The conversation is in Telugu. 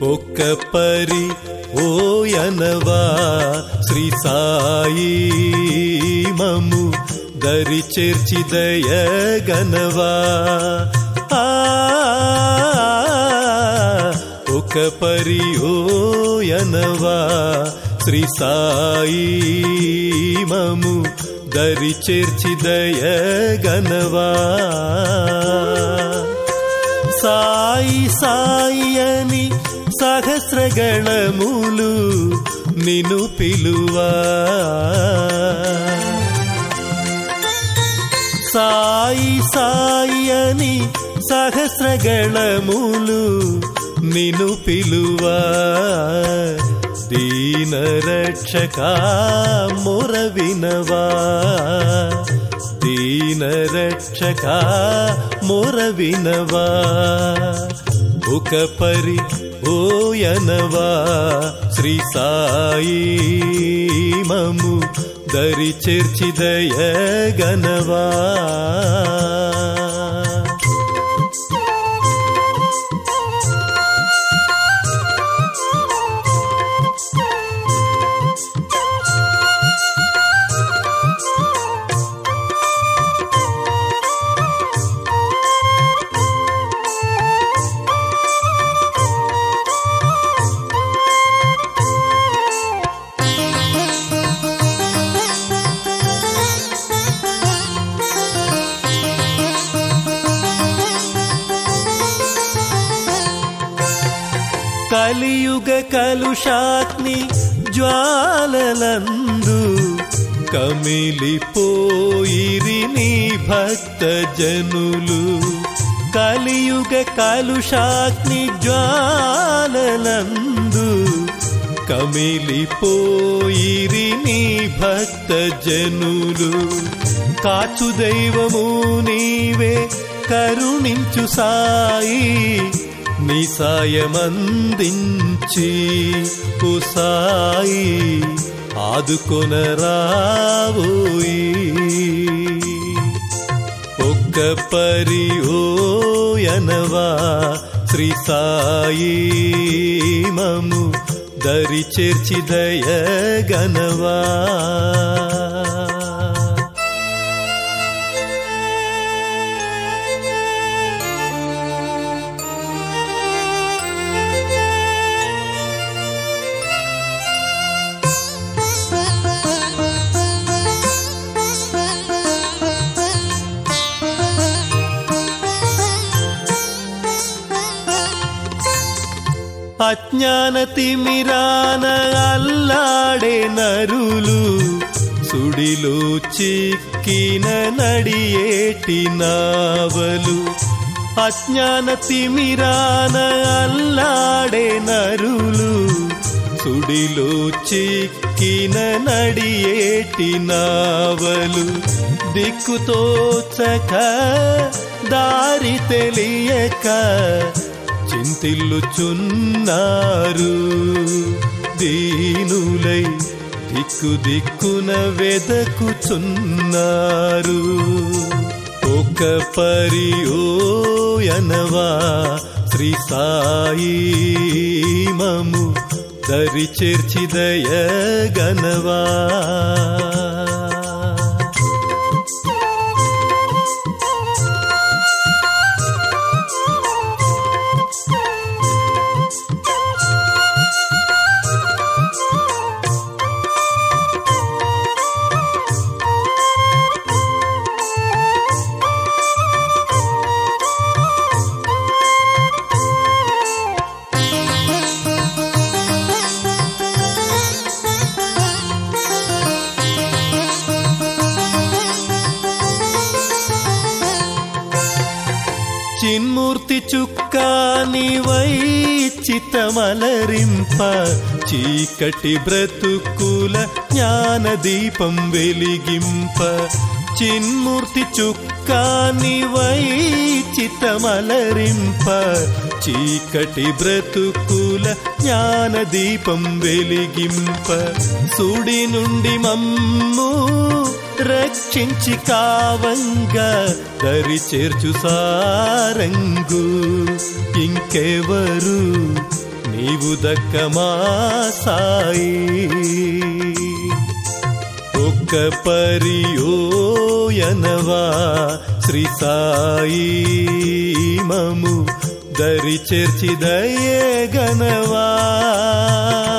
ఒక్క పరి ఓయనవా శ్రీ సాయి మము దరి చేర్చి దయగనవా ఆ ఒక పరి ఓయనవా శ్రీ సాయి మము దరి చేర్చి దయగనవా సాయి సాయి అని సహస్రగణములు నిను పిలువా సాయి సాయి అని సహస్రగణములు నిను పిలువా దీన రక్షక మొర వినవా దీన రక్షక మొర వినవా ఒక పరి ఓయనవా శ్రీ సాయి మము దరి చేర్చి దయగనవా కలియుగ కలుషాగ్ని జ్వాలలందు కమిలిపోయిరి నీ భక్త జనులు కలియుగ కలుషాగ్ని జ్వాలలందు కమిలిపోయిరి నీ భక్త జనులు కాచు దైవము నీవే కరుణించు సాయి నీ సాయమందించి ఓ సాయి ఆదుకొనరావోయి ఒక్క పరి ఓయనవా శ్రీ సాయి మము దరి చేర్చి దయగనవా అజ్ఞాన తిమిరాన అల్లాడే నరులు సుడిలో చిక్కిన నడియేటి నావలు అజ్ఞాన తిమిరాన అల్లాడే నరులు సుడిలో చిక్కిన నడియేటి నావలు దిక్కుతోచక దారి తెలియక చింతిల్లుచున్నారు దీనులై దిక్కు దిక్కున వెదకుచున్నారు ఒక పరి ఓయనవా శ్రీ సాయి మము దరి చేర్చి దయగనవా చిన్మూర్తి చుక్కాని వై చిత్తమలరింప చీకటి బ్రతుకుల జ్ఞాన దీపం వెలిగింప చిన్మూర్తి చుక్కాని వై చిత్తమలరింప చీకటి బ్రతుకుల జ్ఞాన దీపం వెలిగింప సుడి నుండి మమ్ము రక్షించి కావంగా దరి చేర్చు సారంగు ఇంకెవరు నీ నీవు దక్కమా సాయి ఒక్క పరియోయనవా శ్రీ సాయి మము దరి చేర్చి దయే గనవా